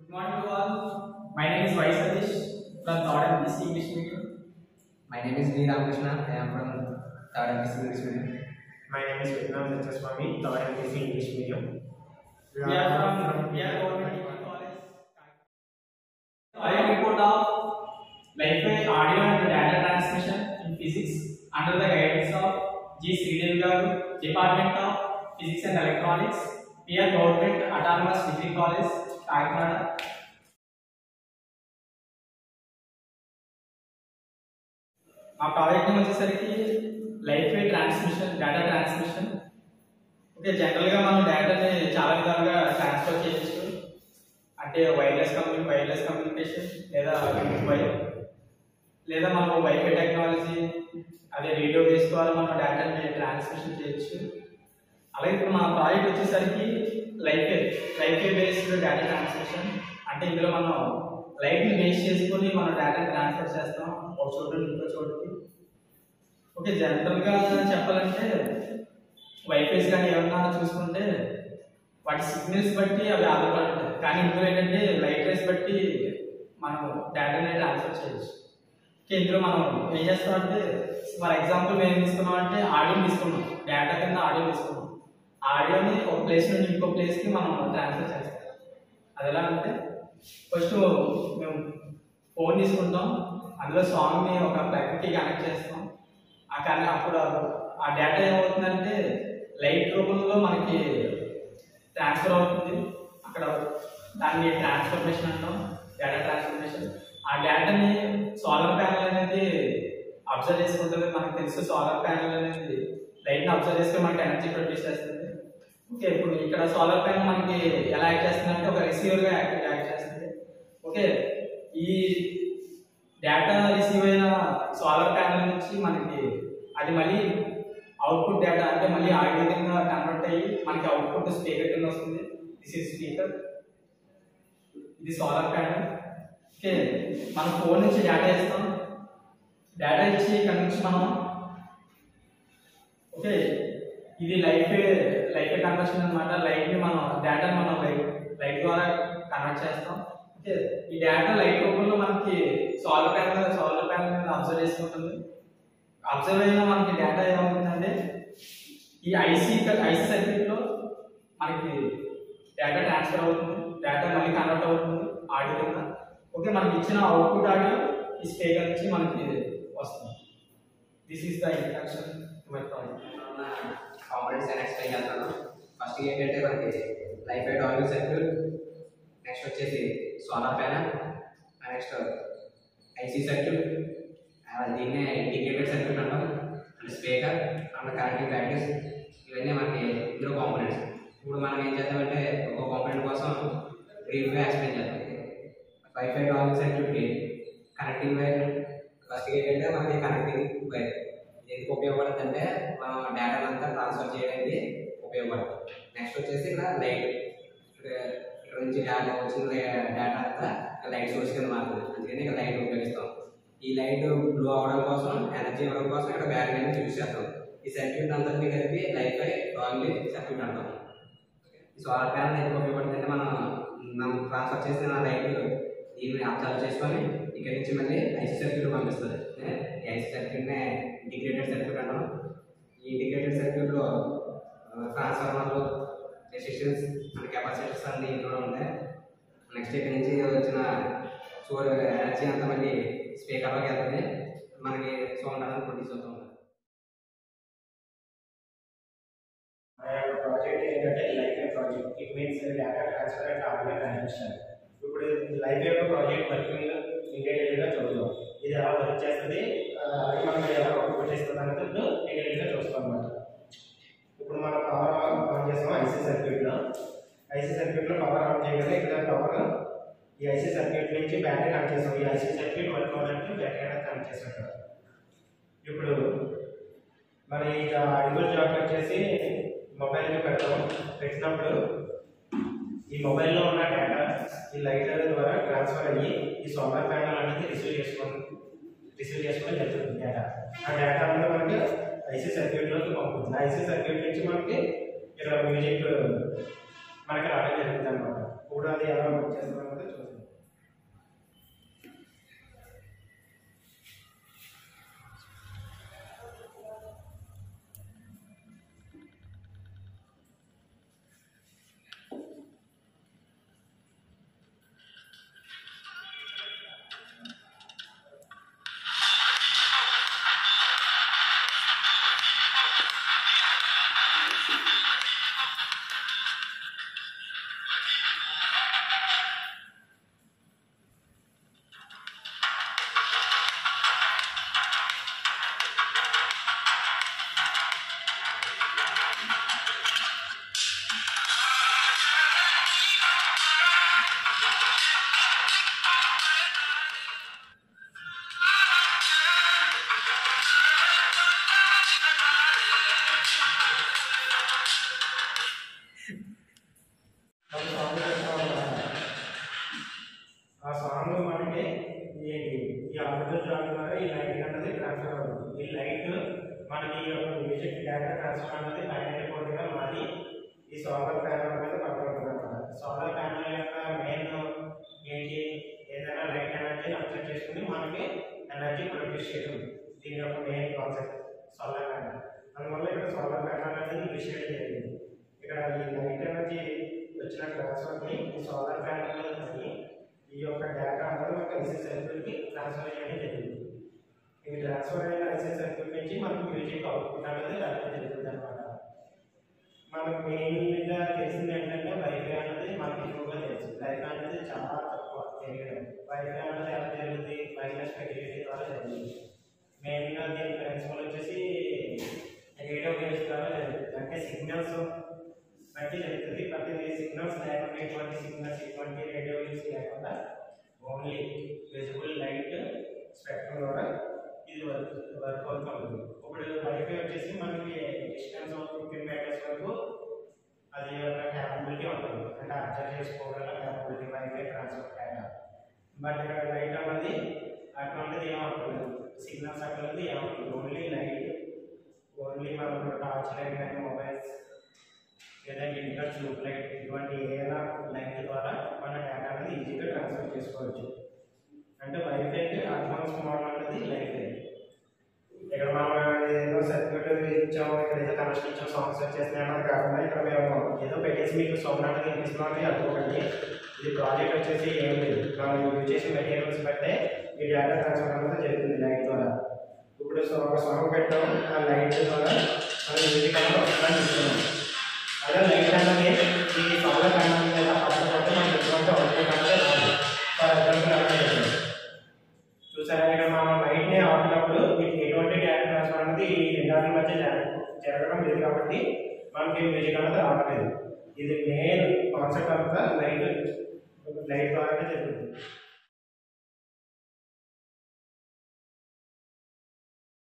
Good morning to all. My name is Vai Satish from Third MPC English Medium. My name is V. Ramakrishna. I am from Third MPC English Medium. My name is Vietnam Dattaswamy, third MPC English medium. We are from we are government degree college. Audit report of Lifeway audio and data transmission in physics under the guidance of G. Sridevi Garu, Department of Physics and Electronics, we are government autonomous degree college, Kakinada. మా project name వచ్చేసరికి life way transmission data transmission okay జనరల్గా మనం డేటాని చాలా విధాలుగా transfer చేయొచ్చు అంటే wireless కమ్యూని వైర్లెస్ కమ్యూనికేషన్ లేదా వైర్ లేదా మనం వైఫై టెక్నాలజీ అదే రేడియో బేస్ ద్వారా మనం డేటాని ట్రాన్స్మిషన్ చేయొచ్చు అలాగే ఇప్పుడు మన ప్రాజెక్ట్ వచ్చేసరికి life life based data transmission అంటే ఇందులో మనం లైట్ని బేస్ చేసుకొని మనం డేటా ట్రాన్స్ఫర్ చేస్తాం ఒక చోటు నుండి ఇంకో చోటుకి ఓకే జనరల్గా చెప్పాలంటే వైఫైస్ కానీ ఏమన్నా చూసుకుంటే వాటి సిగ్నల్స్ బట్టి అవి ఆధారపడి ఉంటాయి కానీ ఇందులో ఏంటంటే లైట్ రేస్ బట్టి మనం డేటాని ట్రాన్స్ఫర్ చేయొచ్చు ఓకే ఇందులో మనం ఏం చేస్తామంటే ఫర్ ఎగ్జాంపుల్ మేము ఏం తీసుకున్నాం అంటే ఆడియో తీసుకున్నాం డేటా కింద ఆడియో తీసుకున్నాం ఆడియోని ఒక ప్లేస్ నుంచి ఇంకో ప్లేస్కి మనం ట్రాన్స్ఫర్ చేస్తాం అది ఎలా అంటే ఫస్ట్ మేము ఫోన్ తీసుకుంటాం అందులో సాంగ్ని ఒక ప్లగ్కి కనెక్ట్ చేస్తాం ఆ కనెక్ట్ అప్పుడు ఆ డేటా ఏమవుతుందంటే లైట్ రూపంలో మనకి ట్రాన్స్ఫర్ అవుతుంది అక్కడ దాన్ని ట్రాన్స్ఫర్మేషన్ అంటాం డేటా ట్రాన్స్ఫర్మేషన్ ఆ డేటాని సోలార్ ప్యానల్ అనేది అబ్జర్వ్ చేసుకుంటుంది మనకు తెలుసు సోలార్ ప్యానల్ అనేది లైట్ని అబ్జర్వ్ చేసుకుని మనకి ఎనర్జీ ప్రొడ్యూస్ చేస్తుంది ఓకే ఇప్పుడు ఇక్కడ సోలార్ ప్యానల్ మనకి ఎలా యాక్ట్ చేస్తుంది అంటే ఒక రిసీవర్గా యాక్ట్ యాక్ట్ చేస్తుంది ఓకే ఈ డేటా రిసీవ్ అయిన సోలార్ ప్యానల్ నుంచి మనకి అది మళ్ళీ అవుట్పుట్ డేటా అంటే మళ్ళీ ఆడియో కింద కన్వర్ట్ అయ్యి మనకి అవుట్పుట్ స్పీకర్ కింద వస్తుంది దిస్ ఇస్ స్పీకర్ ఇది సోలార్ ప్యానల్ ఓకే మన ఫోన్ నుంచి డేటా ఇస్తాం డేటా ఇచ్చి ఇక్కడ నుంచి మనం ఓకే ఇది లైఫ్ లైఫ్ కన్వర్షన్ అనమాట లైట్ ని మనం డేటా మనం లైట్ లైట్ ద్వారా కన్వర్ట్ చేస్తాం ఓకే ఈ డేటా లైట్ రూపంలో మనకి సోలార్ ప్యానల్ సోలార్ ప్యానల్ మీద అబ్జర్వ్ చేసుకుంటుంది అబ్జర్వ్ అయిన మనకి డేటా ఏమవుతుందంటే ఈ ఐసీ ఐసీ సర్క్యూట్ లో మనకి డేటా ట్రాన్స్ఫర్ అవుతుంది డేటా మళ్ళీ కన్వర్ట్ అవుతుంది ఆడియో కింద ఓకే మనకి ఇచ్చిన అవుట్పుట్ ఆడియో ఈ స్పీకర్ నుంచి మనకి వస్తుంది this is the introduction to my project components అని ఎక్స్ప్లెయిన్ చేస్తాను ఫస్ట్ ఏంటంటే మనకి life eight oil circuit next వచ్చేసి solar panel next IC circuit దీన్నే ఇంటిగ్రేటెడ్ సర్క్యూట్ అంటాం and speaker and connecting batteries ఇవన్నీ మనకి ఇందులో కాంపోనెంట్స్ ఇప్పుడు మనం ఏం చేద్దామంటే ఒక కాంపోనెంట్ కోసం బ్రీఫ్గా ఎక్స్ప్లెయిన్ చేద్దాం వైఫై ఆయిల్ సర్క్యూట్కి కనెక్టింగ్ వైర్ ఫస్ట్ ఏంటంటే మనకి కనెక్టింగ్ వైర్ ఎందుకు ఉపయోగపడుతుంది అంటే మనం డేటా అంతా ట్రాన్స్ఫర్ చేయడానికి ఉపయోగపడుతుంది నెక్స్ట్ వచ్చేసి ఇక్కడ లైట్ ఇక్కడ నుంచి డేటా వచ్చిన డేటా అంతా లైట్ సోర్స్ కింద మారుతుంది అందుకని ఇక్కడ లైట్ ఉపయోగిస్తాం ఈ లైట్ బ్లూ అవ్వడం కోసం ఎనర్జీ ఇవ్వడం కోసం ఇక్కడ బ్యాటరీ అనేది యూజ్ చేస్తాం ఈ సర్క్యూట్ అంతటిని కలిపి లైఫ్ బై రాంగ్లీ సర్క్యూట్ అంటాం ఈ సోలార్ ప్యానల్ ఎందుకు ఉపయోగపడుతుంది అంటే మనం మనం ట్రాన్స్ఫర్ చేసిన లైట్ దీన్ని అబ్జర్వ్ చేసుకొని ఇక్కడ నుంచి మళ్ళీ ఐసీ సర్క్యూట్ పంపిస్తుంది ఈ ఐసీ సర్క్యూట్నే ఇంటిగ్రేటెడ్ సర్క్యూట్ అంటాం ఈ ఇంటిగ్రేటెడ్ సర్క్యూట్లో ట్రాన్స్ఫార్మర్లు రెసిస్టెన్స్ అండ్ కెపాసిటర్స్ అన్ని ఇందులో ఉంటాయి నెక్స్ట్ ఇక్కడ నుంచి వచ్చిన సోర్ ఎనర్జీ అంతా మళ్ళీ స్పీకర్లోకి వెళ్తుంది మనకి సౌండ్ అనేది ప్రొడ్యూస్ అవుతూ ఉంటుంది మన యొక్క ప్రాజెక్ట్ ఏంటంటే life way project it means data transfer and audio transmission ఇప్పుడు లైఫ్ యొక్క ప్రాజెక్ట్ వర్కింగ్ డీటెయిల్గా చూద్దాం ఇది ఎలా వర్క్ చేస్తుంది ఆ, అది మనం ఎలా అవుట్పుట్ చేస్తుంది అనేది ఇప్పుడు డీటెయిల్గా చూస్తాం అన్నమాట ఇప్పుడు మనం పవర్ ఆన్ చేసాం ఐసీ సర్క్యూట్లో ఐసీ సర్క్యూట్లో పవర్ ఆన్ చేయగానే ఇక్కడ పవర్ ఈ ఐసీ సర్క్యూట్ నుంచి బ్యాటరీ కనెక్ట్ చేసాం ఈ ఐసీ సర్క్యూట్ వర్క్ అవ్వడానికి బ్యాటరీ అనేది కనెక్ట్ చేసాం ఇక్కడ ఇప్పుడు మరి ఇక అడుగుల జాక్ వచ్చేసి మొబైల్కి పెడతాం పెట్టినప్పుడు ఈ మొబైల్లో ఉన్న డేటా ఈ లైటర్ ద్వారా ట్రాన్స్ఫర్ అయ్యి ఈ సోలార్ ప్యానల్ అనేది రిసీవ్ చేసుకొని రిసీవ్ చేసుకొని వెళ్తుంది డేటా ఆ డేటా అనేది మనకి ఐసీ సర్క్యూట్లోకి పంపుతుంది ఐసీ సర్క్యూట్ నుంచి మనకి ఇక్కడ మ్యూజిక్ మనకి రావడం జరుగుతుంది అనమాట ఇప్పుడు అది ఎలా వర్క్ చేస్తుందో చూద్దాం ఒక సాంగ్ పెట్టుకోవాలి. ఆ సాంగ్ మనకి ఈ ఈ ఆర్డర్ జాయిన్ ద్వారా ఈ లైట్ అన్నది ట్రాన్స్ఫర్ అవుతుంది ఈ లైట్ మనకి ఈ యొక్క మ్యూజిక్ డేటా ట్రాన్స్ఫర్ అన్నది బైనరీ కోడ్గా మారి ఈ సోలార్ ప్యానల్ మీద పడుతుంది అనమాట సోలార్ ప్యానల్ యొక్క మెయిన్ ఏంటి ఏదైనా లైట్ ఎనర్జీ అబ్జర్వ్ చేసుకుని మనకి ఎనర్జీ ప్రొడ్యూస్ చేయడం దీని యొక్క మెయిన్ కాన్సెప్ట్ సోలార్ ప్యానల్ అందువల్ల ఇక్కడ సోలార్ ప్యానల్ అనేది విషయం జరిగింది ఇక్కడ ఈ లైట్ ఎనర్జీ వచ్చిన ట్రాన్స్ఫర్ని ఈ సోలార్ ప్యానల్ మీద పడి ఈ యొక్క డేటా అనేది మనకి ఐసీ సర్క్యూట్కి ట్రాన్స్ఫర్ చేయడం జరిగింది ఈ ట్రాన్స్ఫర్ అయిన ఐసీ సర్క్యూట్ నుంచి మనకు మ్యూజిక్ అవుట్పుట్ అనేది రావడం జరుగుతుంది అనమాట మనకు మెయిన్గా తెలిసింది ఏంటంటే వైఫై అనేది మనకి ఎక్కువగా తెలుసు వైఫై అనేది చాలా తక్కువ తెలియడం వైఫై అనేది ఎలా జరుగుతుంది వైర్లెస్ కనెక్టివిటీ ద్వారా జరుగుతుంది మెయిన్గా దీని ప్రిన్సిపల్ వచ్చేసి రేడియో వేవ్స్ ద్వారా జరుగుతుంది అంటే సిగ్నల్స్ బట్టి జరుగుతుంది బట్ ఇది సిగ్నల్స్ లేకుండా ఎటువంటి సిగ్నల్స్ ఎటువంటి రేడియో వేవ్స్ లేకుండా ఓన్లీ విజిబుల్ లైట్ స్పెక్ట్రమ్ ద్వారా ఇది వర్క్ వర్క్ అవుతుంది ఇప్పుడు వైఫై వచ్చేసి మనకి డిస్టెన్స్ ఫిఫ్టీన్ మీటర్స్ వరకు అది ఒక క్యాపబిలిటీ ఉంటుంది అంటే అబ్జర్వ్ చేసుకోగల capability wifi transfer data but ఇక్కడ లైట్ అన్నది అటువంటిది ఏమవుతుంది సిగ్నల్స్ అటువంటిది ఏమవుతుంది ఓన్లీ లైట్ ఓన్లీ మనం టార్చ్ లైట్ కానీ మొబైల్స్ లేదా ఇంటర్ ట్యూబ్ లైట్ ఇటువంటి ఏదైనా లైట్ ద్వారా మన డేటా అనేది ఈజీగా ట్రాన్స్ఫర్ చేసుకోవచ్చు అంటే వైఫైకి అడ్వాన్స్ మోడల్ అనేది లైఫై ఇక్కడ మనం ఏదో సర్క్యూట్ ఇచ్చాము ఇక్కడ ఏదో కనెక్షన్ ఇచ్చాం సాంగ్స్ వచ్చేస్తున్నాయి అన్నది కాకుండా ఇక్కడ మేము ఏదో పెట్టేసి మీకు సౌండ్ అనేది వినిపిస్తున్నామని అనుకోకండి ఇది ప్రాజెక్ట్ వచ్చేసి ఏం లేదు మనం యూజ్ చేసే మెటీరియల్స్ బట్టే ఈ డేటా ట్రాన్స్ఫర్ అనేది జరుగుతుంది లైట్ ద్వారా ఇప్పుడు సో ఒక సాంగ్ పెట్టాం ఆ లైట్ ద్వారా మనం మ్యూజిక్ అనేది వస్తుందని చూస్తున్నాం అదే లైట్ అనేది ఈ సోలార్ ప్యానల్ మీద పడకపోతే మనకి ఎటువంటి అవుట్పుట్ అనేది రాదు ఫర్ ఎగ్జాంపుల్ అలా చేస్తాం చూసారా ఇక్కడ మనం లైట్ ని ఆపినప్పుడు మీకు ఎటువంటి డేటా ట్రాన్స్ఫర్ అనేది ఈ రెండాటి మధ్య జరగ- జరగడం లేదు కాబట్టి మనకి మ్యూజిక్ అనేది రావట్లేదు ఇది మెయిన్ కాన్సెప్ట్ అంతా లైట్ లైట్ ద్వారా జరుగుతుంది